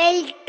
L2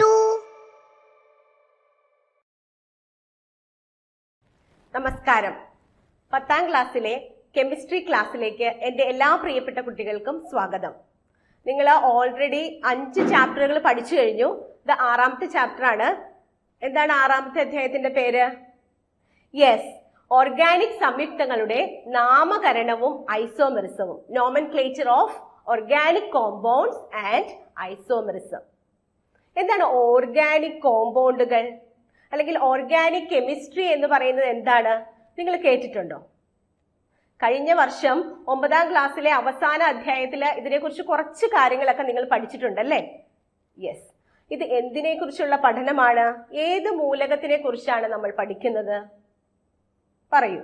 നമസ്കാരം പത്താം ക്ലാസ്സിലെ കെമിസ്ട്രി ക്ലാസ്സിലേക്ക് എൻ്റെ എല്ലാ പ്രിയപ്പെട്ട കുട്ടികൾക്കും സ്വാഗതം നിങ്ങൾ ഓൾറെഡി അഞ്ച് ചാപ്റ്ററുകൾ പഠിച്ചു കഴിഞ്ഞു ഇത് ആറാമത്തെ ചാപ്റ്റർ ആണ് എന്താണ് ആറാമത്തെ അധ്യായത്തിന്റെ പേര് യെസ് ഓർഗാനിക് സംയുക്തങ്ങളുടെ നാമകരണവും ഐസോമെറിസവും nomenclature of organic compounds and isomerism എന്താണ് ഓർഗാനിക് കോമ്പൗണ്ടുകൾ അല്ലെങ്കിൽ ഓർഗാനിക് കെമിസ്ട്രി എന്ന് പറയുന്നത് എന്താണ് നിങ്ങൾ കേട്ടിട്ടുണ്ടോ കഴിഞ്ഞ വർഷം ഒമ്പതാം ക്ലാസ്സിലെ അവസാന അധ്യായത്തിൽ ഇതിനെക്കുറിച്ച് കുറച്ച് കാര്യങ്ങളൊക്കെ നിങ്ങൾ പഠിച്ചിട്ടുണ്ടല്ലേ യെസ് ഇത് എന്തിനെ കുറിച്ചുള്ള പഠനമാണ് ഏത് മൂലകത്തിനെ കുറിച്ചാണ് നമ്മൾ പഠിക്കുന്നത് പറയൂ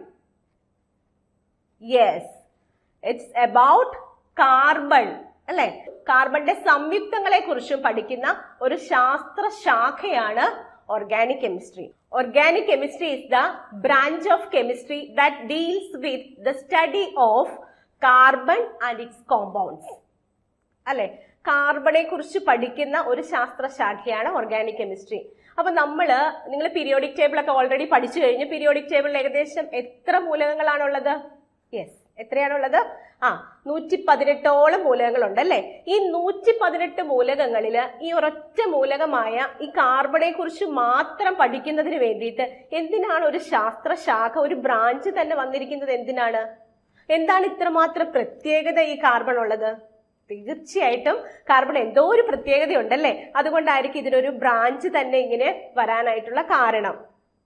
യെസ് ഇറ്റ്സ് അബൌട്ട് കാർബൺ അല്ലെ കാർബണിന്റെ സംയുക്തങ്ങളെ കുറിച്ചും പഠിക്കുന്ന ഒരു ശാസ്ത്ര ശാഖയാണ് organic chemistry organic chemistry is the branch of chemistry that deals with the study of carbon and its compounds അല്ലെ കാർബണെ കുറിച്ച് പഠിക്കുന്ന ഒരു ശാസ്ത്ര ശാഖയാണ് ഓർഗാനിക് കെമിസ്ട്രി അപ്പൊ നമ്മള് നിങ്ങൾ പീരിയോഡിക് ടേബിൾ ഒക്കെ ഓൾറെഡി പഠിച്ചു കഴിഞ്ഞു പീരിയോഡിക് ടേബിളിൽ ഏകദേശം എത്ര മൂലകങ്ങളാണുള്ളത് യെസ് എത്രയാണുള്ളത് ആ നൂറ്റി പതിനെട്ടോളം മൂലകങ്ങളുണ്ട് അല്ലെ ഈ നൂറ്റി പതിനെട്ട് മൂലകങ്ങളിൽ ഈ ഒരൊറ്റ മൂലകമായ ഈ കാർബണെ കുറിച്ച് മാത്രം പഠിക്കുന്നതിന് വേണ്ടിയിട്ട് എന്തിനാണ് ഒരു ശാസ്ത്ര ശാഖ ഒരു ബ്രാഞ്ച് തന്നെ വന്നിരിക്കുന്നത് എന്തിനാണ് എന്താണ് ഇത്രമാത്രം പ്രത്യേകത ഈ കാർബൺ ഉള്ളത് തീർച്ചയായിട്ടും കാർബൺ എന്തോ ഒരു പ്രത്യേകതയുണ്ടല്ലേ അതുകൊണ്ടായിരിക്കും ഇതിനൊരു ബ്രാഞ്ച് തന്നെ ഇങ്ങനെ വരാനായിട്ടുള്ള കാരണം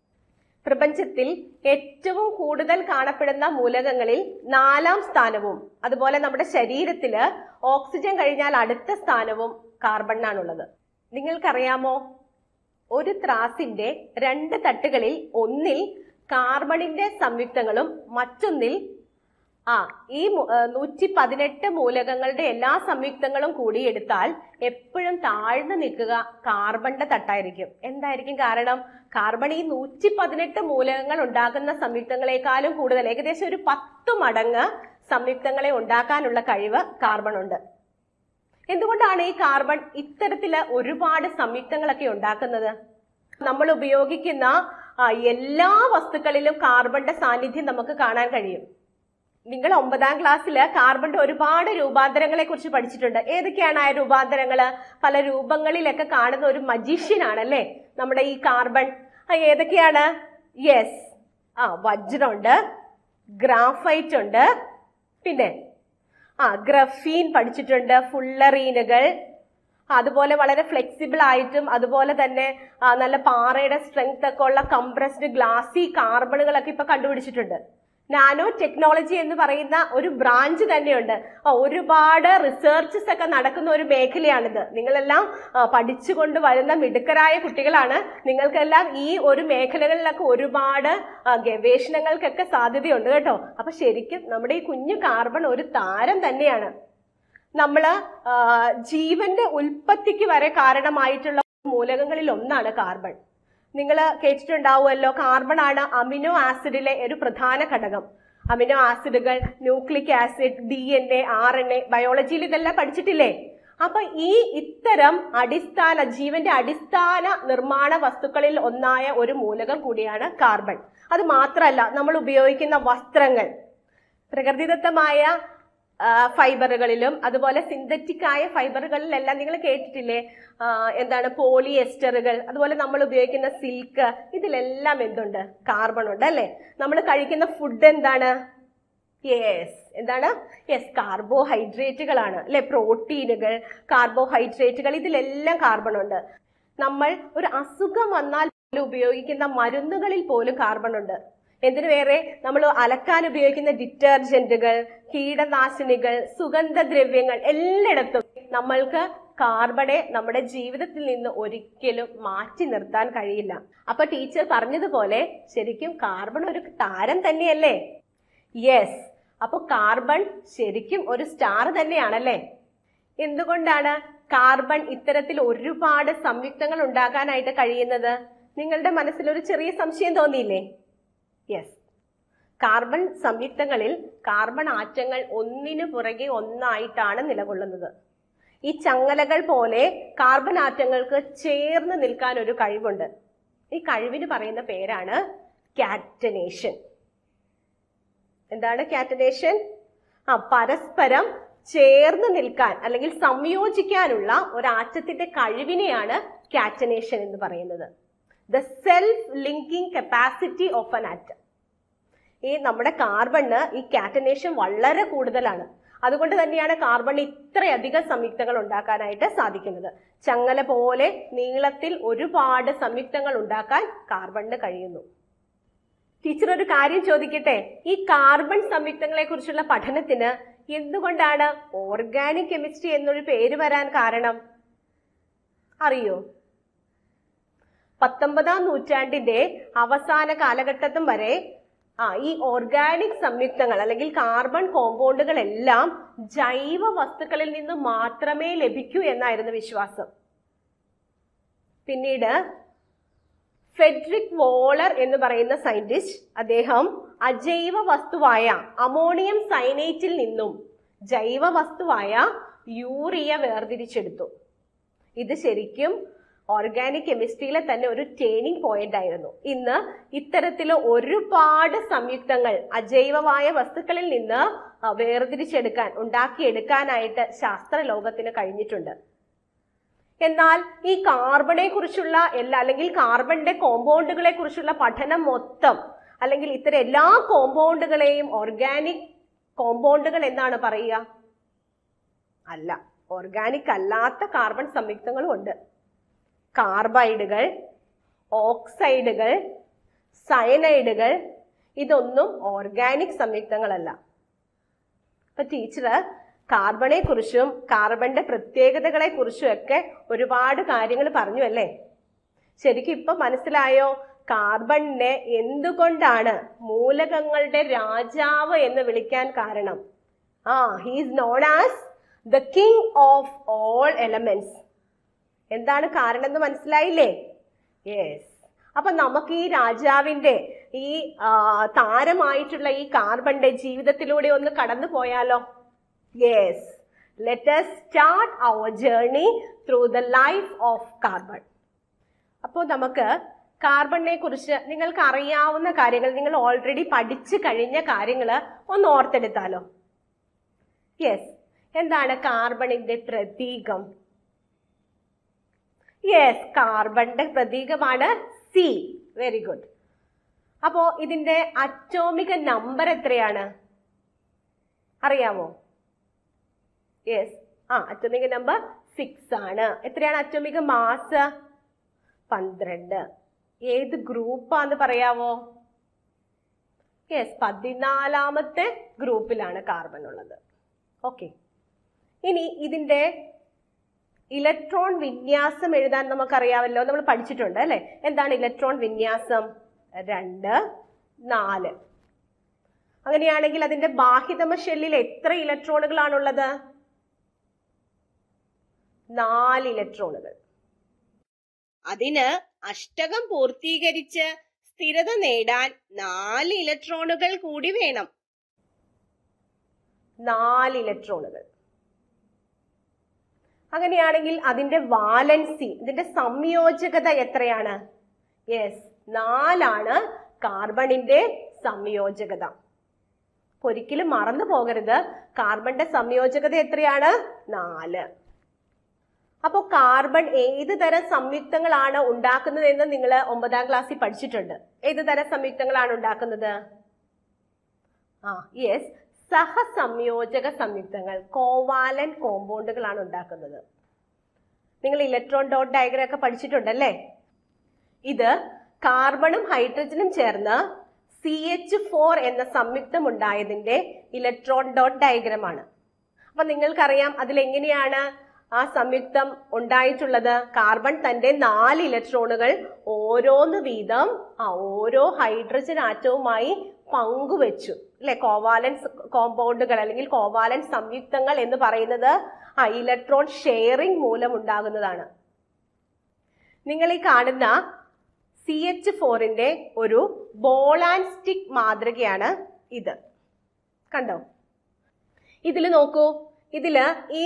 പ്രപഞ്ചത്തിൽ ഏറ്റവും കൂടുതൽ കാണപ്പെടുന്ന മൂലകങ്ങളിൽ നാലാം സ്ഥാനവും അതുപോലെ നമ്മുടെ ശരീരത്തില് ഓക്സിജൻ കഴിഞ്ഞാൽ അടുത്ത സ്ഥാനവും കാർബണിനാണുള്ളത് നിങ്ങൾക്കറിയാമോ ഒരു ത്രാസിന്റെ രണ്ട് തട്ടുകളിൽ ഒന്നിൽ കാർബണിന്റെ സംയുക്തങ്ങളും മറ്റൊന്നിൽ ആ ഈ നൂറ്റി പതിനെട്ട് മൂലകങ്ങളുടെ എല്ലാ സംയുക്തങ്ങളും കൂടി എടുത്താൽ എപ്പോഴും താഴ്ന്നു നിൽക്കുക കാർബണിന്റെ തട്ടായിരിക്കും എന്തായിരിക്കും കാരണം കാർബൺ ഈ നൂറ്റി പതിനെട്ട് മൂലകങ്ങൾ ഉണ്ടാക്കുന്ന സംയുക്തങ്ങളെക്കാളും കൂടുതൽ ഏകദേശം ഒരു പത്ത് മടങ്ങ് സംയുക്തങ്ങളെ ഉണ്ടാക്കാനുള്ള കഴിവ് കാർബൺ ഉണ്ട് എന്തുകൊണ്ടാണ് ഈ കാർബൺ ഇത്തരത്തില് ഒരുപാട് സംയുക്തങ്ങളൊക്കെ ഉണ്ടാക്കുന്നത് നമ്മൾ ഉപയോഗിക്കുന്ന ആ, എല്ലാ വസ്തുക്കളിലും കാർബണിന്റെ സാന്നിധ്യം നമുക്ക് കാണാൻ കഴിയും നിങ്ങൾ ഒമ്പതാം ക്ലാസ്സിൽ കാർബണിന്റെ ഒരുപാട് രൂപാന്തരങ്ങളെ കുറിച്ച് പഠിച്ചിട്ടുണ്ട് ഏതൊക്കെയാണ് ആ രൂപാന്തരങ്ങള് പല രൂപങ്ങളിലൊക്കെ കാണുന്ന ഒരു മജീഷ്യൻ ആണല്ലേ നമ്മുടെ ഈ കാർബൺ ആ, ഏതൊക്കെയാണ് യെസ് ആ വജ്രമുണ്ട് ഗ്രാഫൈറ്റ് ഉണ്ട് പിന്നെ ആ ഗ്രഫീൻ പഠിച്ചിട്ടുണ്ട് ഫുള്ളറീനുകൾ അതുപോലെ വളരെ ഫ്ലെക്സിബിൾ ആയിട്ടും അതുപോലെ തന്നെ ആ, നല്ല പാറയുടെ സ്ട്രെങ്ത് ഒക്കെ ഉള്ള കംപ്രസ്ഡ് ഗ്ലാസി കാർബണുകളൊക്കെ ഇപ്പൊ കണ്ടുപിടിച്ചിട്ടുണ്ട് നാനോ ടെക്നോളജി എന്ന് പറയുന്ന ഒരു ബ്രാഞ്ച് തന്നെയുണ്ട് ആ, ഒരുപാട് റിസർച്ചസ് ഒക്കെ നടക്കുന്ന ഒരു മേഖലയാണിത് നിങ്ങളെല്ലാം ആ, പഠിച്ചുകൊണ്ട് വരുന്ന മിടുക്കരായ കുട്ടികളാണ് നിങ്ങൾക്കെല്ലാം ഈ ഒരു മേഖലകളിലൊക്കെ ഒരുപാട് ആ, ഗവേഷണങ്ങൾക്കൊക്കെ സാധ്യതയുണ്ട് കേട്ടോ അപ്പൊ ശരിക്കും നമ്മുടെ ഈ കുഞ്ഞു കാർബൺ ഒരു താരം തന്നെയാണ് നമ്മള് ആ, ജീവന്റെ ഉൽപ്പത്തിക്ക് വരെ കാരണമായിട്ടുള്ള മൂലകങ്ങളിൽ ഒന്നാണ് കാർബൺ നിങ്ങൾ കേട്ടിട്ടുണ്ടാവുമല്ലോ കാർബൺ ആണ് അമിനോ ആസിഡിലെ ഒരു പ്രധാന ഘടകം അമിനോ ആസിഡുകൾ nucleic acid D N A R N A ബയോളജിയിൽ ഇതെല്ലാം പഠിച്ചിട്ടില്ലേ അപ്പൊ ഈ ഇത്തരം അടിസ്ഥാന ജീവന്റെ അടിസ്ഥാന നിർമ്മാണ വസ്തുക്കളിൽ ഒന്നായ ഒരു മൂലകം കൂടിയാണ് കാർബൺ അത് മാത്രമല്ല നമ്മൾ ഉപയോഗിക്കുന്ന വസ്ത്രങ്ങൾ പ്രകൃതിദത്തമായ ആ, ഫൈബറുകളിലും അതുപോലെ സിന്തറ്റിക് ആയ ഫൈബറുകളിലെല്ലാം നിങ്ങൾ കേട്ടിട്ടില്ലേ ആ, എന്താണ് പോളിയെസ്റ്ററുകൾ അതുപോലെ നമ്മൾ ഉപയോഗിക്കുന്ന സിൽക്ക് ഇതിലെല്ലാം എന്തുണ്ട് കാർബൺ ഉണ്ട് അല്ലേ നമ്മൾ കഴിക്കുന്ന ഫുഡ് എന്താണ് യെസ് എന്താണ് യെസ് കാർബോഹൈഡ്രേറ്റുകളാണ് അല്ലെ പ്രോട്ടീനുകൾ കാർബോഹൈഡ്രേറ്റുകൾ ഇതിലെല്ലാം കാർബൺ ഉണ്ട് നമ്മൾ ഒരു അസുഖം വന്നാൽ പോലും ഉപയോഗിക്കുന്ന മരുന്നുകളിൽ പോലും കാർബൺ ഉണ്ട് എന്തിനു വേറെ നമ്മൾ അലക്കാൻ ഉപയോഗിക്കുന്ന ഡിറ്റർജന്റുകൾ കീടനാശിനികൾ സുഗന്ധദ്രവ്യങ്ങൾ എല്ലായിടത്തും നമ്മൾക്ക് കാർബണെ നമ്മുടെ ജീവിതത്തിൽ നിന്ന് ഒരിക്കലും മാറ്റി നിർത്താൻ കഴിയില്ല അപ്പൊ ടീച്ചർ പറഞ്ഞതുപോലെ ശരിക്കും കാർബൺ ഒരു താരം തന്നെയല്ലേ യെസ് അപ്പൊ കാർബൺ ശരിക്കും ഒരു സ്റ്റാർ തന്നെയാണല്ലേ എന്തുകൊണ്ടാണ് കാർബൺ ഇത്തരത്തിൽ ഒരുപാട് സംയുക്തങ്ങൾ ഉണ്ടാക്കാനായിട്ട് കഴിയുന്നത് നിങ്ങളുടെ മനസ്സിൽ ഒരു ചെറിയ സംശയം തോന്നിയില്ലേ യെസ് കാർബൺ സംയുക്തങ്ങളിൽ കാർബൺ ആറ്റങ്ങൾ ഒന്നിനു പുറകെ ഒന്നായിട്ടാണ് നിലകൊള്ളുന്നത് ഈ ചങ്ങലകൾ പോലെ കാർബൺ ആറ്റങ്ങൾക്ക് ചേർന്ന് നിൽക്കാൻ ഒരു കഴിവുണ്ട് ഈ കഴിവിന് പറയുന്ന പേരാണ് കാറ്റനേഷൻ എന്താണ് കാറ്റനേഷൻ ആ പരസ്പരം ചേർന്ന് നിൽക്കാൻ അല്ലെങ്കിൽ സംയോജിക്കാനുള്ള ഒരു ആറ്റത്തിന്റെ കഴിവിനെയാണ് കാറ്റനേഷൻ എന്ന് പറയുന്നത് the self linking capacity of an atom ഈ നമ്മുടെ കാർബണ് ഈ കാറ്റനേഷൻ വളരെ കൂടുതലാണ് അതുകൊണ്ട് തന്നെയാണ് കാർബൺ ഇത്രയധികം സംയുക്തങ്ങൾ ഉണ്ടാക്കാനായിട്ട് സാധിക്കുന്നത് ചങ്ങല പോലെ നീളത്തിൽ ഒരുപാട് സംയുക്തങ്ങൾ ഉണ്ടാക്കാൻ കാർബണിന് കഴിയുന്നു ടീച്ചർ ഒരു കാര്യം ചോദിക്കട്ടെ ഈ കാർബൺ സംയുക്തങ്ങളെ കുറിച്ചുള്ള പഠനത്തിന് എന്തുകൊണ്ടാണ് ഓർഗാനിക് കെമിസ്ട്രി എന്നൊരു പേര് വരാൻ കാരണം അറിയോ പത്തൊമ്പതാം നൂറ്റാണ്ടിന്റെ അവസാന കാലഘട്ടത്തും വരെ ആ ഈ ഓർഗാനിക് സംയുക്തങ്ങൾ അല്ലെങ്കിൽ കാർബൺ കോമ്പൗണ്ടുകൾ എല്ലാം ജൈവ വസ്തുക്കളിൽ നിന്ന് മാത്രമേ ലഭിക്കൂ എന്നായിരുന്നു വിശ്വാസം പിന്നീട് ഫെഡറിക് വോളർ എന്ന് പറയുന്ന സയന്റിസ്റ്റ് അദ്ദേഹം അജൈവ വസ്തുവായ അമോണിയം സൈനേറ്റിൽ നിന്നും ജൈവ വസ്തുവായ യൂറിയ വേർതിരിച്ചെടുത്തു ഇത് ശരിക്കും ഓർഗാനിക് കെമിസ്ട്രിയിലെ തന്നെ ഒരു ടേണിംഗ് പോയിന്റ് ആയിരുന്നു ഇന്ന് ഇത്തരത്തില് ഒരുപാട് സംയുക്തങ്ങൾ അജൈവമായ വസ്തുക്കളിൽ നിന്ന് ആ, വേർതിരിച്ചെടുക്കാൻ ഉണ്ടാക്കിയെടുക്കാനായിട്ട് ശാസ്ത്ര ലോകത്തിന് കഴിഞ്ഞിട്ടുണ്ട് എന്നാൽ ഈ കാർബണെ കുറിച്ചുള്ള എല്ലാ അല്ലെങ്കിൽ കാർബണിന്റെ കോമ്പൗണ്ടുകളെ കുറിച്ചുള്ള പഠനം മൊത്തം അല്ലെങ്കിൽ ഇത്തരം എല്ലാ കോമ്പൗണ്ടുകളെയും ഓർഗാനിക് കോമ്പൗണ്ടുകൾ എന്നാണ് പറയുക അല്ല ഓർഗാനിക് അല്ലാത്ത കാർബൺ സംയുക്തങ്ങളും ഉണ്ട് കാർബൈഡുകൾ ഓക്സൈഡുകൾ സയനൈഡുകൾ ഇതൊന്നും ഓർഗാനിക് സംയുക്തങ്ങളല്ല ഇപ്പൊ ടീച്ചർ കാർബണെ കുറിച്ചും കാർബണിന്റെ പ്രത്യേകതകളെ കുറിച്ചും ഒക്കെ ഒരുപാട് കാര്യങ്ങൾ പറഞ്ഞു അല്ലേ ശരിക്കും ഇപ്പൊ മനസ്സിലായോ കാർബണിനെ എന്തുകൊണ്ടാണ് മൂലകങ്ങളുടെ രാജാവ് എന്ന് വിളിക്കാൻ കാരണം ആ he's known as the king of all elements എന്താണ് കാരണം എന്ന് മനസ്സിലായില്ലേ യെസ് അപ്പൊ നമുക്ക് ഈ രാജാവിന്റെ ഈ ആ, താരമായിട്ടുള്ള ഈ കാർബണിന്റെ ജീവിതത്തിലൂടെ ഒന്ന് കടന്നു പോയാലോ yes let us start our journey through the life of carbon അപ്പോൾ നമുക്ക് കാർബണിനെ കുറിച്ച് നിങ്ങൾക്ക് അറിയാവുന്ന കാര്യങ്ങൾ നിങ്ങൾ ഓൾറെഡി പഠിച്ചു കഴിഞ്ഞ കാര്യങ്ങൾ ഒന്ന് ഓർത്തെടുത്താലോ യെസ് എന്താണ് കാർബണിന്റെ പ്രതീകം യെസ് കാർബണിന്റെ പ്രതീകമാണ് സി വെരി ഗുഡ് അപ്പോ ഇതിന്റെ അറ്റോമിക നമ്പർ എത്രയാണ് അറിയാമോ യെസ് ആ അറ്റോമിക നമ്പർ സിക്സ് ആണ് എത്രയാണ് അറ്റോമിക മാസ് പന്ത്രണ്ട് ഏത് ഗ്രൂപ്പാന്ന് പറയാവോ യെസ് പതിനാലാമത്തെ ഗ്രൂപ്പിലാണ് കാർബൺ ഉള്ളത് ഓക്കെ ഇനി ഇതിന്റെ ഇലക്ട്രോൺ വിന്യാസം എഴുതാൻ നമുക്കറിയാമല്ലോ നമ്മൾ പഠിച്ചിട്ടുണ്ട് അല്ലെ എന്താണ് ഇലക്ട്രോൺ വിന്യാസം രണ്ട് നാല് അങ്ങനെയാണെങ്കിൽ അതിന്റെ ബാഹ്യതമ ഷെല്ലിൽ എത്ര ഇലക്ട്രോണുകളാണുള്ളത് നാല് ഇലക്ട്രോണുകൾ അതിന് അഷ്ടകം പൂർത്തീകരിച്ച് സ്ഥിരത നേടാൻ നാല് ഇലക്ട്രോണുകൾ കൂടി വേണം നാല് ഇലക്ട്രോണുകൾ അങ്ങനെയാണെങ്കിൽ അതിന്റെ വാലൻസി ഇതിന്റെ സംയോജകത എത്രയാണ് യെസ് നാലാണ് കാർബണിന്റെ സംയോജകത അപ്പൊ ഒരിക്കലും മറന്നു പോകരുത് കാർബണിന്റെ സംയോജകത എത്രയാണ് നാല് അപ്പോൾ കാർബൺ ഏത് തരം സംയുക്തങ്ങളാണ് ഉണ്ടാക്കുന്നത് എന്ന് നിങ്ങൾ ഒമ്പതാം ക്ലാസ്സിൽ പഠിച്ചിട്ടുണ്ട് ഏത് തരം സംയുക്തങ്ങളാണ് ഉണ്ടാക്കുന്നത് ആ യെസ് സഹസംയോജക സംയുക്തങ്ങൾ കോവാലൻ കോമ്പൗണ്ടുകളാണ് ഉണ്ടാക്കുന്നത് നിങ്ങൾ ഇലക്ട്രോൺ ഡോട്ട് ഡയഗ്രം ഒക്കെ പഠിച്ചിട്ടുണ്ടല്ലേ ഇത് കാർബണും ഹൈഡ്രജനും ചേർന്ന് സി എച്ച് ഫോർ എന്ന സംയുക്തം ഉണ്ടായതിന്റെ ഇലക്ട്രോൺ ഡോട്ട് ഡയഗ്രം ആണ് അപ്പൊ നിങ്ങൾക്കറിയാം അതിലെങ്ങനെയാണ് ആ സംയുക്തം ഉണ്ടായിട്ടുള്ളത് കാർബൺ തന്റെ നാല് ഇലക്ട്രോണുകൾ ഓരോന്ന് വീതം ആ ഓരോ ഹൈഡ്രജൻ ആറ്റവുമായി പങ്കുവെച്ചു അല്ലെ കോവാലൻസ് കോമ്പൗണ്ടുകൾ അല്ലെങ്കിൽ കോവാലൻസ് സംയുക്തങ്ങൾ എന്ന് പറയുന്നത് ആ ഇലക്ട്രോൺ ഷെയറിംഗ് മൂലം ഉണ്ടാകുന്നതാണ് നിങ്ങൾ ഈ കാണുന്ന സി എച്ച് ഫോറിന്റെ ഒരു ബോൾ ആൻഡ് സ്റ്റിക് മാതൃകയാണ് ഇത് കണ്ടോ ഇതിൽ നോക്കൂ ഇതില് ഈ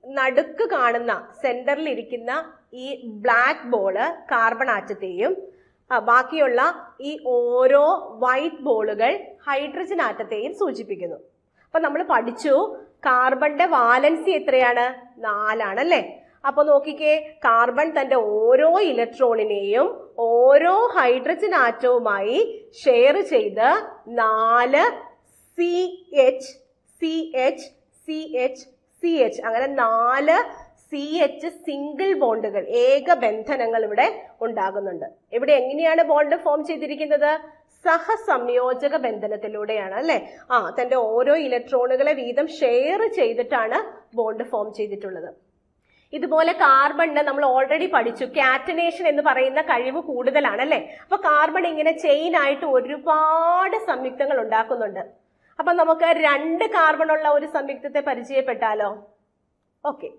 നടുക്ക് കാണുന്ന സെന്ററിൽ ഇരിക്കുന്ന ഈ ബ്ലാക്ക് ബോള് കാർബൺ ആറ്റത്തെയും ആ, ബാക്കിയുള്ള ഈ ഓരോ വൈറ്റ് ബോളുകൾ ഹൈഡ്രജൻ ആറ്റത്തെയും സൂചിപ്പിക്കുന്നു അപ്പൊ നമ്മൾ പഠിച്ചു കാർബണിന്റെ വാലൻസി എത്രയാണ് നാലാണ് അല്ലേ അപ്പൊ നോക്കിക്കേ കാർബൺ തന്റെ ഓരോ ഇലക്ട്രോണിനെയും ഓരോ ഹൈഡ്രജൻ ആറ്റവുമായി ഷെയർ ചെയ്ത് നാല് C H C H C H C H അങ്ങനെ നാല് സി എച്ച് സിംഗിൾ ബോണ്ടുകൾ ഏക ബന്ധനങ്ങൾ ഇവിടെ ഉണ്ടാകുന്നുണ്ട് ഇവിടെ എങ്ങനെയാണ് ബോണ്ട് ഫോം ചെയ്തിരിക്കുന്നത് സഹസംയോജക ബന്ധനത്തിലൂടെയാണ് അല്ലെ ആ തന്റെ ഓരോ ഇലക്ട്രോണുകളെ വീതം ഷെയർ ചെയ്തിട്ടാണ് ബോണ്ട് ഫോം ചെയ്തിട്ടുള്ളത് ഇതുപോലെ കാർബണിന് നമ്മൾ ഓൾറെഡി പഠിച്ചു കാറ്റനേഷൻ എന്ന് പറയുന്ന കഴിവ് കൂടുതലാണ് അല്ലെ അപ്പൊ കാർബൺ ഇങ്ങനെ ചെയിൻ ആയിട്ട് ഒരുപാട് സംയുക്തങ്ങൾ ഉണ്ടാക്കുന്നുണ്ട് അപ്പൊ നമുക്ക് രണ്ട് കാർബൺ ഉള്ള ഒരു സംയുക്തത്തെ പരിചയപ്പെട്ടാലോ ഓക്കെ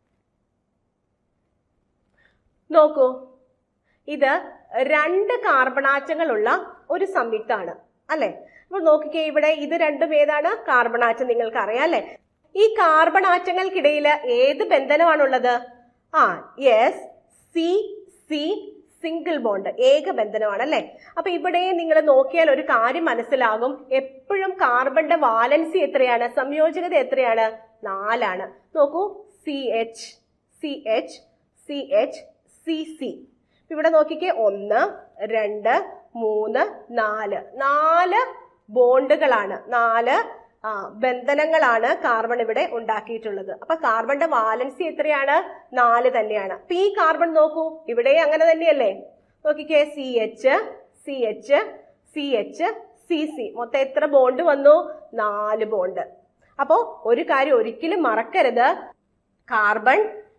നോക്കൂ ഇത് രണ്ട് കാർബണാറ്റങ്ങളുള്ള ഒരു സംയുക്താണ് അല്ലെ അപ്പൊ നോക്കിക്കേ ഇവിടെ ഇത് രണ്ടും ഏതാണ് കാർബണാറ്റം നിങ്ങൾക്ക് അറിയാം അല്ലെ ഈ കാർബണാറ്റങ്ങൾക്കിടയിൽ ഏത് ബന്ധനമാണുള്ളത് ആ yes C C single bond ഏക ബന്ധനമാണ് അല്ലെ അപ്പൊ ഇവിടെ നിങ്ങൾ നോക്കിയാൽ ഒരു കാര്യം മനസ്സിലാകും എപ്പോഴും കാർബണിന്റെ വാലൻസി എത്രയാണ് സംയോജകത എത്രയാണ് നാലാണ് നോക്കൂ C H C H C H C C ഇവിടെ നോക്കിക്കേ ഒന്ന് രണ്ട് മൂന്ന് നാല് നാല് ബോണ്ടുകളാണ് നാല് ആ, ബന്ധനങ്ങളാണ് കാർബൺ ഇവിടെ ഉണ്ടാക്കിയിട്ടുള്ളത് അപ്പൊ കാർബണിന്റെ വാലൻസി എത്രയാണ് നാല് തന്നെയാണ് അപ്പൊ ഈ കാർബൺ നോക്കൂ ഇവിടെ അങ്ങനെ തന്നെയല്ലേ നോക്കിക്കേ C H C H C H C C മൊത്തം എത്ര ബോണ്ട് വന്നു നാല് ബോണ്ട് അപ്പോ ഒരു കാര്യം ഒരിക്കലും മറക്കരുത് കാർബൺ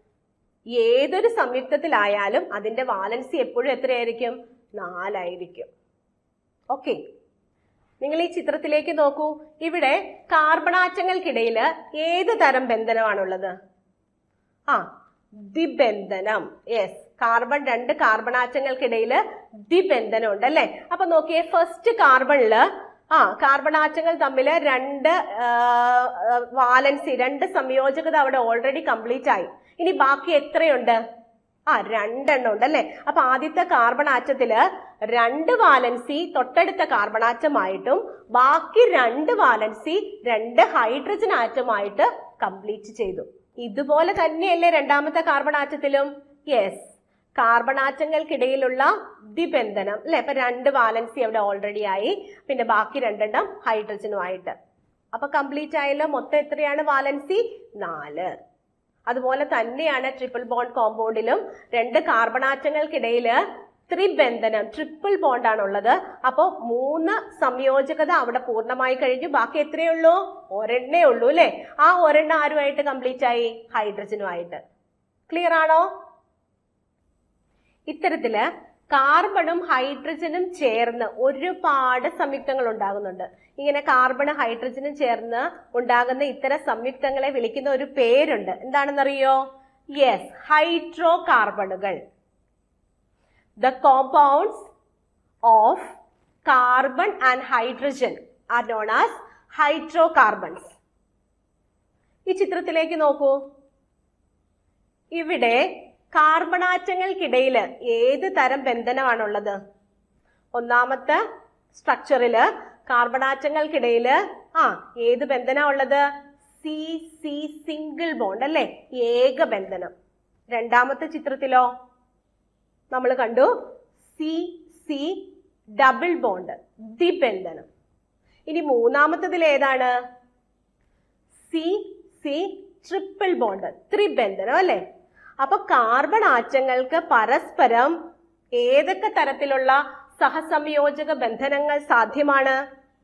ഏതൊരു സംയുക്തത്തിലായാലും അതിന്റെ വാലൻസി എപ്പോഴും എത്രയായിരിക്കും നാലായിരിക്കും ഓക്കെ നിങ്ങൾ ഈ ചിത്രത്തിലേക്ക് നോക്കൂ ഇവിടെ കാർബണാറ്റങ്ങൾക്കിടയിൽ ഏത് തരം ബന്ധനമാണുള്ളത് ആ ദ്വിബന്ധനം യെസ് കാർബൺ രണ്ട് കാർബണാറ്റങ്ങൾക്കിടയിൽ ദ്വിബന്ധനം ഉണ്ട് അല്ലെ അപ്പൊ നോക്കിയേ ഫസ്റ്റ് കാർബണില് ആ കാർബണാറ്റങ്ങൾ തമ്മിൽ രണ്ട് വാലൻസി രണ്ട് സംയോജകത അവിടെ ഓൾറെഡി കംപ്ലീറ്റ് ആയി ഇനി ബാക്കി എത്രയുണ്ട് ആ രണ്ടെണ്ണം ഉണ്ട് അല്ലെ അപ്പൊ ആദ്യത്തെ കാർബൺ ആറ്റത്തില് രണ്ട് വാലൻസി തൊട്ടടുത്ത കാർബൺ ആറ്റമായിട്ടും ബാക്കി രണ്ട് വാലൻസി രണ്ട് ഹൈഡ്രജൻ ആറ്റമായിട്ട് കംപ്ലീറ്റ് ചെയ്തു ഇതുപോലെ തന്നെയല്ലേ രണ്ടാമത്തെ കാർബൺ ആറ്റത്തിലും യെസ് കാർബൺ ആറ്റങ്ങൾക്കിടയിലുള്ള ദ്വിബന്ധനം അല്ലെ അപ്പൊ രണ്ട് വാലൻസി അവിടെ ഓൾറെഡി ആയി പിന്നെ ബാക്കി രണ്ടെണ്ണം ഹൈഡ്രജനുമായിട്ട് അപ്പൊ കംപ്ലീറ്റ് ആയല്ലോ മൊത്തം എത്രയാണ് വാലൻസി നാല് അതുപോലെ തന്നെയാണ് ട്രിപ്പിൾ ബോണ്ട് കോമ്പൗണ്ടിലും രണ്ട് കാർബണാറ്റങ്ങൾക്കിടയിൽ ത്രിബന്ധനം ട്രിപ്പിൾ ബോണ്ടാണ് ഉള്ളത് അപ്പോൾ മൂന്ന് സംയോജകത അവിടെ പൂർണ്ണമായി കഴിഞ്ഞു ബാക്കി എത്രയേ ഉള്ളൂ ഒരെണ്ണേ ഉള്ളൂ അല്ലെ ആ ഒരെണ്ണം ആരുമായിട്ട് കംപ്ലീറ്റ് ആയി ഹൈഡ്രജനുമായിട്ട് ക്ലിയർ ആണോ ഇത്തരത്തില് കാർബണും ഹൈഡ്രജനും ചേർന്ന് ഒരുപാട് സംയുക്തങ്ങൾ ഉണ്ടാകുന്നുണ്ട് ഇങ്ങനെ കാർബണും ഹൈഡ്രജനും ചേർന്ന് ഉണ്ടാകുന്ന ഇത്തരം സംയുക്തങ്ങളെ വിളിക്കുന്ന ഒരു പേരുണ്ട് എന്താണെന്നറിയോ യെസ് ഹൈഡ്രോ കാർബണുകൾ the compounds of carbon and hydrogen are known as hydrocarbons ഈ ചിത്രത്തിലേക്ക് നോക്കൂ ഇവിടെ കാർബണാറ്റങ്ങൾക്കിടയിൽ ഏത് തരം ബന്ധനമാണുള്ളത് ഒന്നാമത്തെ സ്ട്രക്ചറില് കാർബണാറ്റങ്ങൾക്കിടയിൽ ആ ഏത് ബന്ധന ഉള്ളത് സി സി സിംഗിൾ ബോണ്ട് അല്ലെ ഏക ബന്ധനം രണ്ടാമത്തെ ചിത്രത്തിലോ നമ്മൾ കണ്ടു സി സി ഡബിൾ ബോണ്ട് ദ്വിബന്ധനം ഇനി മൂന്നാമത്തതിൽ ഏതാണ് സി സി ട്രിപ്പിൾ ബോണ്ട് ത്രിബന്ധനം അല്ലെ അപ്പൊ കാർബൺ ആറ്റങ്ങൾക്ക് പരസ്പരം ഏതൊക്കെ തരത്തിലുള്ള സഹസംയോജക ബന്ധനങ്ങൾ സാധ്യമാണ്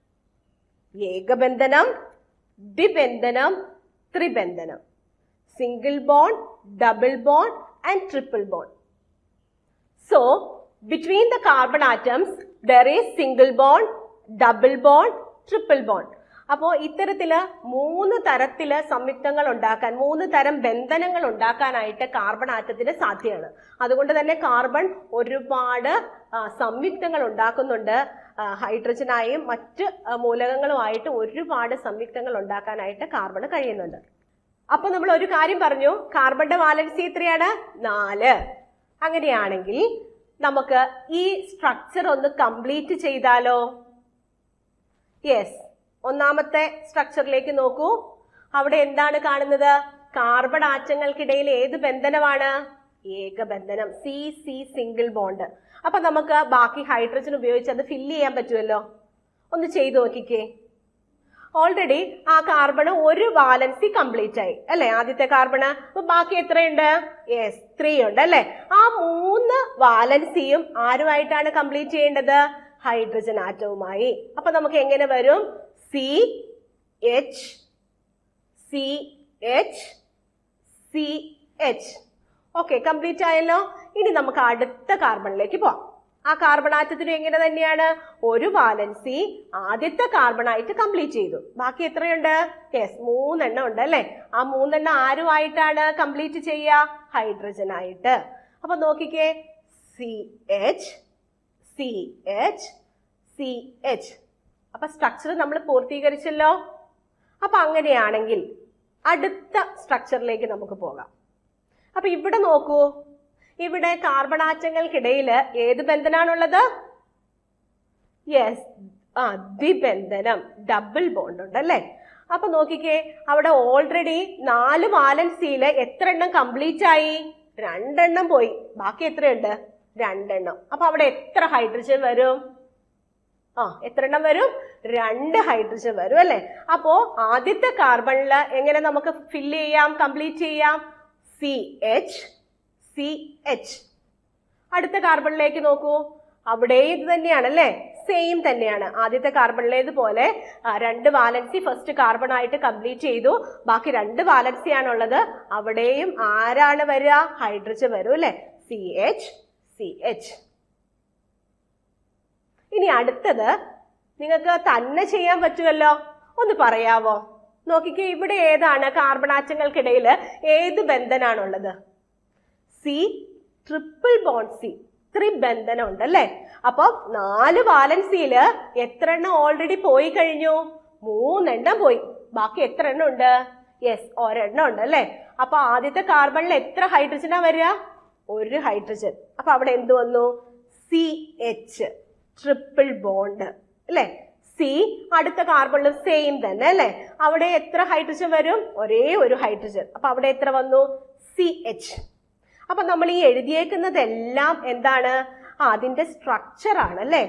ഏകബന്ധനം ദ്വിബന്ധനം ത്രിബന്ധനം single bond double bond and triple bond So, between the carbon atoms, there is single bond, double bond, triple bond. അപ്പോൾ ഇത്തരത്തില് മൂന്ന് തരത്തില് സംയുക്തങ്ങൾ ഉണ്ടാക്കാൻ മൂന്ന് തരം ബന്ധനങ്ങൾ ഉണ്ടാക്കാനായിട്ട് കാർബൺ ആറ്റത്തിന് സാധ്യമാണ് അതുകൊണ്ട് തന്നെ കാർബൺ ഒരുപാട് ആ, സംയുക്തങ്ങൾ ഉണ്ടാക്കുന്നുണ്ട് ആ, ഹൈഡ്രജനായും മറ്റ് ആ, മൂലകങ്ങളുമായിട്ട് ഒരുപാട് സംയുക്തങ്ങൾ ഉണ്ടാക്കാനായിട്ട് കാർബണ് കഴിയുന്നുണ്ട് അപ്പൊ നമ്മൾ ഒരു കാര്യം പറഞ്ഞു കാർബണിന്റെ വാലൻസി എത്രയാണ് നാല് അങ്ങനെയാണെങ്കിൽ നമുക്ക് ഈ സ്ട്രക്ചർ ഒന്ന് കംപ്ലീറ്റ് ചെയ്താലോ യെസ് ഒന്നാമത്തെ സ്ട്രക്ചറിലേക്ക് നോക്കൂ അവിടെ എന്താണ് കാണുന്നത് കാർബൺ ആറ്റങ്ങൾക്കിടയിൽ ഏത് ബന്ധനമാണ് ഏകബന്ധനം സി സി സിംഗിൾ ബോണ്ട് അപ്പൊ നമുക്ക് ബാക്കി ഹൈഡ്രജൻ ഉപയോഗിച്ച് അത് ഫില്ല് ചെയ്യാൻ പറ്റുമല്ലോ ഒന്ന് ചെയ്തു നോക്കിക്കേ ഓൾറെഡി ആ കാർബൺ ഒരു വാലൻസി കംപ്ലീറ്റ് ആയി അല്ലെ ആദ്യത്തെ കാർബണ് അപ്പൊ ബാക്കി എത്രയുണ്ട് യെസ് ത്രീ ഉണ്ട് അല്ലെ ആ മൂന്ന് വാലൻസിയും ആരുമായിട്ടാണ് കംപ്ലീറ്റ് ചെയ്യേണ്ടത് ഹൈഡ്രജൻ ആറ്റവുമായി അപ്പൊ നമുക്ക് എങ്ങനെ വരും C H C H C H okay complete ആയല്ലോ ഇനി നമുക്ക് അടുത്ത കാർബണിലേക്ക് പോവാം ആ കാർബൺ ആറ്റത്തിനും എങ്ങനെ തന്നെയാണ് ഒരു വാലൻസി ആദ്യത്തെ കാർബൺ ആയിട്ട് കംപ്ലീറ്റ് ചെയ്തു ബാക്കി എത്രയുണ്ട് യെസ് മൂന്നെണ്ണം ഉണ്ട് അല്ലെ ആ മൂന്നെണ്ണം ആരുമായിട്ടാണ് കംപ്ലീറ്റ് ചെയ്യുക ഹൈഡ്രജൻ ആയിട്ട് അപ്പൊ നോക്കിക്കേ C H C H C H അപ്പൊ സ്ട്രക്ചർ നമ്മൾ പൂർത്തീകരിച്ചല്ലോ അപ്പൊ അങ്ങനെയാണെങ്കിൽ അടുത്ത സ്ട്രക്ചറിലേക്ക് നമുക്ക് പോകാം അപ്പൊ ഇവിടെ നോക്കൂ ഇവിടെ കാർബൺ ആറ്റങ്ങൾക്കിടയിൽ ഏത് ബന്ധനാണുള്ളത് യെസ് ആ ദ്വിബന്ധനം ഡബിൾ ബോണ്ട് ഉണ്ട് അല്ലേ അപ്പൊ നോക്കിക്കേ അവിടെ ഓൾറെഡി നാല് വാലൻസിയില് എത്ര എണ്ണം കംപ്ലീറ്റ് ആയി രണ്ടെണ്ണം പോയി ബാക്കി എത്രയുണ്ട് രണ്ടെണ്ണം അപ്പൊ അവിടെ എത്ര ഹൈഡ്രജൻ വരും ആ എത്ര എണ്ണം വരും രണ്ട് ഹൈഡ്രജൻ വരും അല്ലെ അപ്പോ ആദ്യത്തെ കാർബണില് എങ്ങനെ നമുക്ക് ഫില്ല് ചെയ്യാം കംപ്ലീറ്റ് ചെയ്യാം സി എച്ച് സി എച്ച് അടുത്ത കാർബണിലേക്ക് നോക്കൂ അവിടെ ഇത് തന്നെയാണ് അല്ലേ സെയിം തന്നെയാണ് ആദ്യത്തെ കാർബണിലേതുപോലെ ആ, രണ്ട് വാലൻസി ഫസ്റ്റ് കാർബൺ ആയിട്ട് കംപ്ലീറ്റ് ചെയ്തു ബാക്കി രണ്ട് വാലൻസി ആണുള്ളത് അവിടെയും ആരാണ് വരിക ഹൈഡ്രജൻ വരും അല്ലെ സി എച്ച് സി എച്ച് ഇനി അടുത്തത് നിങ്ങൾക്ക് തന്നെ ചെയ്യാൻ പറ്റുമല്ലോ ഒന്ന് പറയാവോ നോക്കിക്കേ ഇവിടെ ഏതാണ് കാർബൺ ആറ്റങ്ങൾക്കിടയിൽ ഏത് ബന്ധനാണുള്ളത് സി ട്രിപ്പിൾ ബോണ്ട് സി ത്രിബന്ധനം ഉണ്ട് അല്ലേ അപ്പൊ നാല് വാലൻസിയില് എത്ര എണ്ണം ഓൾറെഡി പോയി കഴിഞ്ഞു മൂന്നെണ്ണം പോയി ബാക്കി എത്ര എണ്ണം ഉണ്ട് യെസ് ഒരെണ്ണം ഉണ്ട് അല്ലേ അപ്പൊ ആദ്യത്തെ കാർബണിൽ എത്ര ഹൈഡ്രജനാ വരിക ഒരു ഹൈഡ്രജൻ അപ്പൊ അവിടെ എന്ത് വന്നു സി എച്ച് ട്രിപ്പിൾ ബോണ്ട് അല്ലേ സി അടുത്ത കാർബണിലും സെയിം തന്നെ അല്ലേ അവിടെ എത്ര ഹൈഡ്രജൻ വരും ഒരേ ഒരു ഹൈഡ്രജൻ അപ്പൊ അവിടെ എത്ര വന്നു സി എച്ച് അപ്പൊ നമ്മൾ ഈ എഴുതിയേക്കുന്നതെല്ലാം എന്താണ് ആ, അതിന്റെ സ്ട്രക്ചർ ആണ് അല്ലേ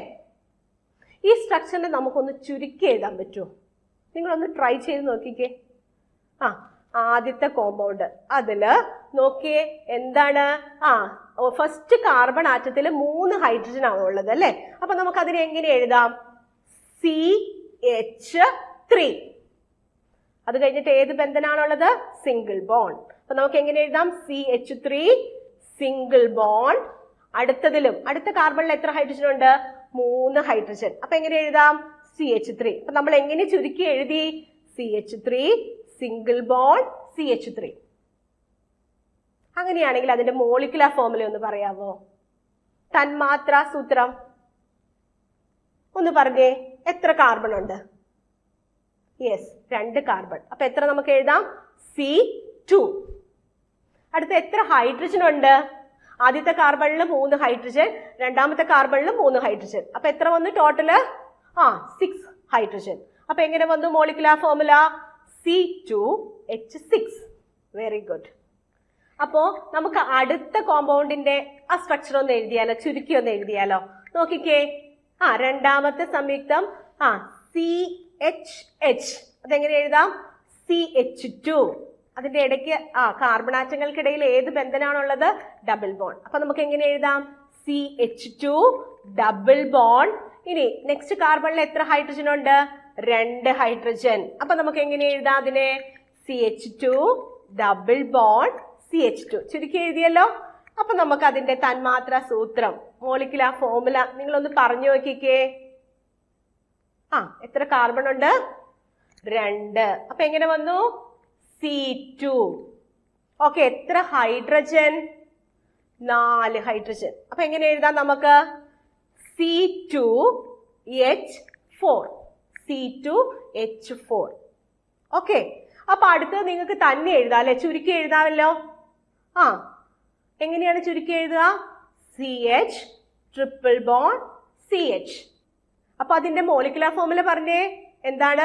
ഈ സ്ട്രക്ചറിനെ നമുക്കൊന്ന് ചുരുക്കി എഴുതാൻ പറ്റുമോ നിങ്ങളൊന്ന് ട്രൈ ചെയ്ത് നോക്കിക്കേ ആ ആദ്യത്തെ കോമ്പൗണ്ട് അതില് നോക്കിയേ എന്താണ് ആ ഫസ്റ്റ് കാർബൺ ആറ്റത്തിൽ മൂന്ന് ഹൈഡ്രജൻ ആണ് ഉള്ളത് അല്ലേ അപ്പൊ നമുക്ക് അതിനെ എങ്ങനെ എഴുതാം സി എച്ച് ത്രീ അത് കഴിഞ്ഞിട്ട് ഏത് ബന്ധനാണുള്ളത് സിംഗിൾ ബോണ്ട് അപ്പൊ നമുക്ക് എങ്ങനെ എഴുതാം C H three single bond അടുത്തതിലും അടുത്ത കാർബണിൽ എത്ര ഹൈഡ്രജൻ ഉണ്ട് മൂന്ന് ഹൈഡ്രജൻ അപ്പൊ എങ്ങനെ എഴുതാം സി എച്ച് ത്രീ അപ്പൊ നമ്മൾ എങ്ങനെ ചുരുക്കി എഴുതി C H three single bond C H three അങ്ങനെയാണെങ്കിൽ അതിന്റെ മോളിക്കുലർ ഫോർമുല ഒന്ന് പറയാമോ തന്മാത്ര സൂത്രം ഒന്ന് പറഞ്ഞേ എത്ര കാർബൺ ഉണ്ട് യെസ് രണ്ട് കാർബൺ അപ്പൊ എത്ര നമുക്ക് എഴുതാം സി ടു അടുത്ത എത്ര ഹൈഡ്രജൻ ഉണ്ട് ആദ്യത്തെ കാർബണിൽ മൂന്ന് ഹൈഡ്രജൻ രണ്ടാമത്തെ കാർബണിൽ മൂന്ന് ഹൈഡ്രജൻ അപ്പൊ എത്ര വന്നു ടോട്ടല് ആ സിക്സ് ഹൈഡ്രജൻ അപ്പൊ എങ്ങനെ വന്നു molecular formula C two H six very good അപ്പോ നമുക്ക് അടുത്ത കോമ്പൗണ്ടിന്റെ ആ സ്ട്രക്ചർ ഒന്ന് എഴുതിയാലോ ചുരുക്കി ഒന്ന് എഴുതിയാലോ നോക്കിക്കേ ആ രണ്ടാമത്തെ സംയുക്തം ആ സി എച്ച് എച്ച് അതെങ്ങനെ എഴുതാം സി എച്ച് ടു അതിന്റെ ഇടയ്ക്ക് ആ കാർബൺ ആറ്റങ്ങൾക്കിടയിൽ ഏത് ബന്ധനാണുള്ളത് ഡബിൾ ബോണ്ട് അപ്പൊ നമുക്ക് എങ്ങനെ എഴുതാം C H two double bond ഇനി നെക്സ്റ്റ് കാർബണിൽ എത്ര ഹൈഡ്രജൻ ഉണ്ട് രണ്ട് ഹൈഡ്രജൻ അപ്പൊ നമുക്ക് എങ്ങനെ എഴുതാം അതിനെ C H two double bond C H two ചുരുക്കി എഴുതിയല്ലോ അപ്പൊ നമുക്ക് അതിന്റെ തന്മാത്ര സൂത്രം മോളിക്കുലാർ ഫോർമുല നിങ്ങളൊന്ന് പറഞ്ഞു നോക്കിക്കേ ആ എത്ര കാർബൺ ഉണ്ട് രണ്ട് അപ്പൊ എങ്ങനെ വന്നു സി ടു ഓക്കെ എത്ര ഹൈഡ്രജൻ നാല് ഹൈഡ്രജൻ അപ്പൊ എങ്ങനെ എഴുതാം നമുക്ക് C two H four C two H four okay അപ്പൊ അടുത്തത് നിങ്ങൾക്ക് തന്നെ എഴുതാം അല്ലെ ചുരുക്കി എഴുതാമല്ലോ ആ എങ്ങനെയാണ് ചുരുക്കി എഴുതുക C H triple bond C H അപ്പൊ അതിന്റെ മോളിക്കുലർ ഫോമുല പറഞ്ഞേ എന്താണ്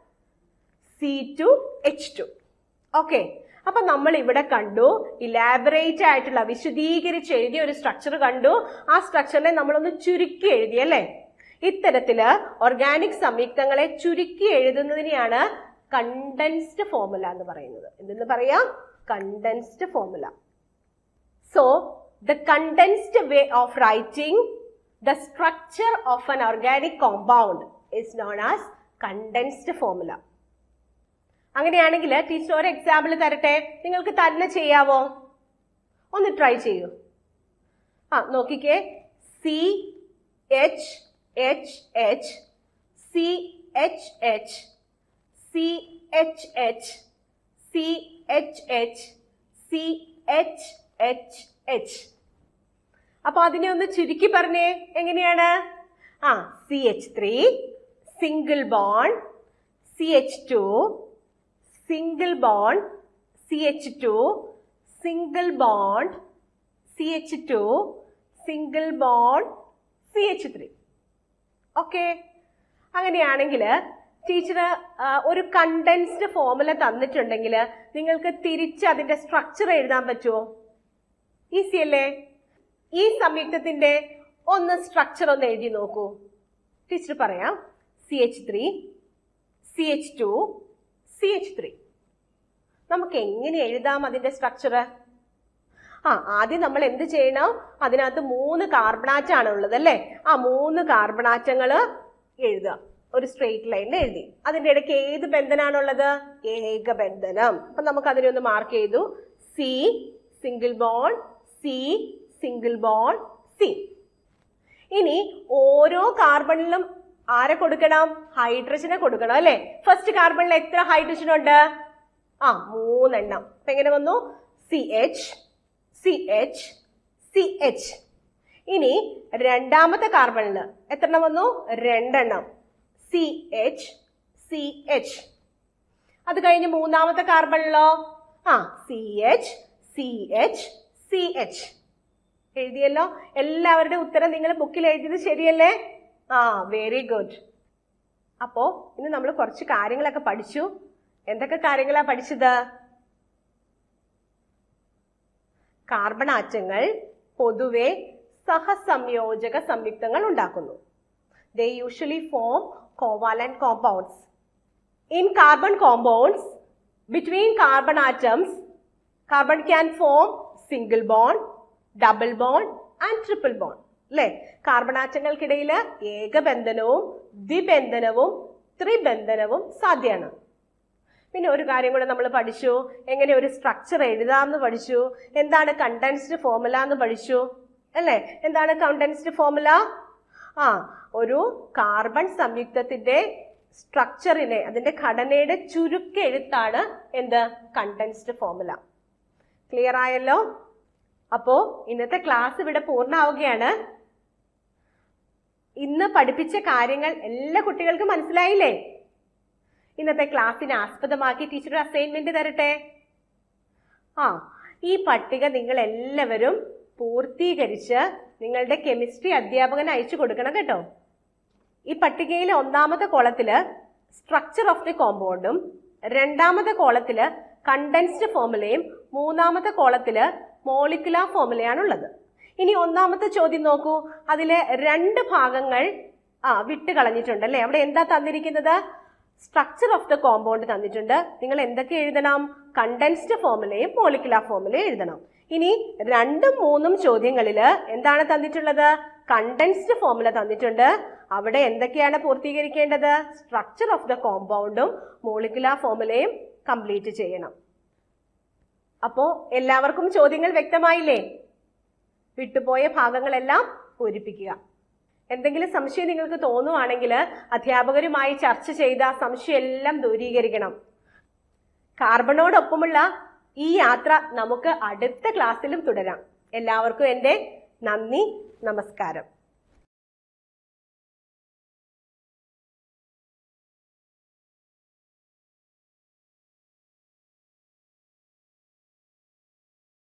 C two H two okay അപ്പൊ നമ്മൾ ഇവിടെ കണ്ടു ഇലാബറേറ്റ് ആയിട്ടുള്ള വിശദീകരിച്ച് എഴുതിയ ഒരു സ്ട്രക്ചർ കണ്ടു ആ സ്ട്രക്ചറിനെ നമ്മളൊന്ന് ചുരുക്കി എഴുതി അല്ലേ ഇത്തരത്തില് ഓർഗാനിക് സംയുക്തങ്ങളെ ചുരുക്കി എഴുതുന്നതിനെയാണ് കണ്ടൻസ്ഡ് ഫോമുല എന്ന് പറയുന്നത് എന്തെന്ന് പറയാം condensed formula so the condensed way of writing the structure of an organic compound is known as condensed formula അങ്ങനെയാണെങ്കിൽ ടീച്ചർ ഒരു എക്സാമ്പിൾ തരട്ടെ നിങ്ങൾക്ക് തന്നെ ചെയ്യാവോ ഒന്ന് ട്രൈ ചെയ്യൂ ആ നോക്കിക്കേ C H H H C H H C H H C H H C H H H അപ്പൊ അതിനെ ഒന്ന് ചുരുക്കി പറഞ്ഞേ എങ്ങനെയാണ് ആ C H three single bond C H two single bond C H two single bond C H two single bond C H three okay അങ്ങനെയാണെങ്കിൽ teacher ഒരു condensed formula തന്നിട്ടുണ്ടെങ്കിൽ നിങ്ങൾക്ക് തിരിച്ച് അതിന്റെ സ്ട്രക്ചർ എഴുതാൻ പറ്റുമോ ഈസി അല്ലേ ഈ സംയുക്തത്തിന്റെ ഒന്ന് സ്ട്രക്ചർ ഒന്ന് എഴുതി നോക്കൂ ടീച്ചർ പറയാം C H three C H two C H three നമുക്ക് എങ്ങനെ എഴുതാം അതിന്റെ സ്ട്രക്ചർ ആ ആദ്യം നമ്മൾ എന്ത് ചെയ്യണം അതിനകത്ത് മൂന്ന് കാർബണാറ്റാണ് ഉള്ളത് അല്ലേ ആ മൂന്ന് കാർബണാറ്റങ്ങൾ എഴുതുക ഒരു സ്ട്രെയിറ്റ് ലൈനിൽ എഴുതി അതിന്റെ ഇടയ്ക്ക് ഏത് ബന്ധനാണുള്ളത് ഏകബന്ധനം അപ്പൊ നമുക്ക് അതിനെ ഒന്ന് മാർക്ക് ചെയ്തു C single bond C single bond C ഇനി ഓരോ കാർബണിലും ആരെ കൊടുക്കണം ഹൈഡ്രജനെ കൊടുക്കണം അല്ലെ ഫസ്റ്റ് കാർബണിൽ എത്ര ഹൈഡ്രജൻ ഉണ്ട് ആ മൂന്നെണ്ണം അപ്പൊ എങ്ങനെ വന്നു C H C H C H ഇനി രണ്ടാമത്തെ കാർബണില് എത്ര എണ്ണം വന്നു രണ്ടെണ്ണം സി എച്ച് സി എച്ച് അത് കഴിഞ്ഞ് മൂന്നാമത്തെ കാർബണിലോ ആ C H C H C H എഴുതിയല്ലോ എല്ലാവരുടെ ഉത്തരം നിങ്ങൾ ബുക്കിൽ എഴുതിയത് ശരിയല്ലേ ആ വെരി ഗുഡ് അപ്പോ ഇന്ന് നമ്മൾ കുറച്ച് കാര്യങ്ങളൊക്കെ പഠിച്ചു എന്തൊക്കെ കാര്യങ്ങളാ പഠിച്ചത് കാർബൺ ആറ്റങ്ങൾ പൊതുവെ സഹസംയോജക സംയുക്തങ്ങൾ ഉണ്ടാക്കുന്നു they usually form covalent compounds in carbon compounds between carbon atoms carbon can form single bond double bond and triple bond അല്ലെ കാർബൺ ആറ്റങ്ങൾക്കിടയിൽ ഏകബന്ധനവും ദ്വിബന്ധനവും ത്രിബന്ധനവും സാധ്യമാണ് പിന്നെ ഒരു കാര്യം കൂടെ നമ്മൾ പഠിച്ചു എങ്ങനെ ഒരു സ്ട്രക്ചർ എഴുതാമെന്ന് പഠിച്ചു എന്താണ് കണ്ടൻസ്ഡ് ഫോമുല എന്ന് പഠിച്ചു അല്ലേ എന്താണ് കണ്ടൻസ്ഡ് ഫോമുല ആ ഒരു കാർബൺ സംയുക്തത്തിന്റെ സ്ട്രക്ചറിനെ അതിന്റെ ഘടനയുടെ ചുരുക്കെഴുത്താണ് എന്ത് കണ്ടൻസ്ഡ് ഫോമുല ക്ലിയർ ആയല്ലോ അപ്പോ ഇന്നത്തെ ക്ലാസ് ഇവിടെ പൂർണ്ണമാവുകയാണ് ഇന്ന് പഠിപ്പിച്ച കാര്യങ്ങൾ എല്ലാ കുട്ടികൾക്കും മനസ്സിലായില്ലേ ഇന്നത്തെ ക്ലാസ്സിനെ ആസ്പദമാക്കി ടീച്ചർ ഒരു അസൈൻമെന്റ് തരട്ടെ ആ ഈ പട്ടിക നിങ്ങൾ എല്ലാവരും പൂർത്തീകരിച്ച് നിങ്ങളുടെ കെമിസ്ട്രി അധ്യാപകന് അയച്ചു കൊടുക്കണം കേട്ടോ ഈ പട്ടികയിലെ ഒന്നാമത്തെ കോളത്തില് സ്ട്രക്ചർ ഓഫ് ദി കോമ്പൗണ്ടും രണ്ടാമത്തെ കോളത്തില് കണ്ടൻസ്ഡ് ഫോമുലയും മൂന്നാമത്തെ കോളത്തില് മോളിക്കുലാർ ഫോമുലയാണുള്ളത് ഇനി ഒന്നാമത്തെ ചോദ്യം നോക്കൂ അതില് രണ്ട് ഭാഗങ്ങൾ ആ വിട്ട് കളഞ്ഞിട്ടുണ്ട് അല്ലെ അവിടെ എന്താ തന്നിരിക്കുന്നത് സ്ട്രക്ചർ ഓഫ് ദ കോമ്പൗണ്ട് തന്നിട്ടുണ്ട് നിങ്ങൾ എന്തൊക്കെ എഴുതണം കണ്ടൻസ്ഡ് ഫോമുലയും മോളിക്കുലാർ ഫോമുലയും എഴുതണം ഇനി രണ്ടും മൂന്നും ചോദ്യങ്ങളില് എന്താണ് തന്നിട്ടുള്ളത് കണ്ടൻസ്ഡ് ഫോമുല തന്നിട്ടുണ്ട് അവിടെ എന്തൊക്കെയാണ് പൂർത്തീകരിക്കേണ്ടത് സ്ട്രക്ചർ ഓഫ് ദ കോമ്പൗണ്ടും മോളിക്കുലാർ ഫോമുലയും കംപ്ലീറ്റ് ചെയ്യണം അപ്പോ എല്ലാവർക്കും ചോദ്യങ്ങൾ വ്യക്തമായില്ലേ വിട്ടുപോയ ഭാഗങ്ങളെല്ലാം പൂരിപ്പിക്കുക എന്തെങ്കിലും സംശയം നിങ്ങൾക്ക് തോന്നുവാണെങ്കിൽ അധ്യാപകരുമായി ചർച്ച ചെയ്ത സംശയം എല്ലാം ദൂരീകരിക്കണം കാർബണോടൊപ്പമുള്ള ഈ യാത്ര നമുക്ക് അടുത്ത ക്ലാസ്സിലും തുടരാം എല്ലാവർക്കും എൻ്റെ നന്ദി നമസ്കാരം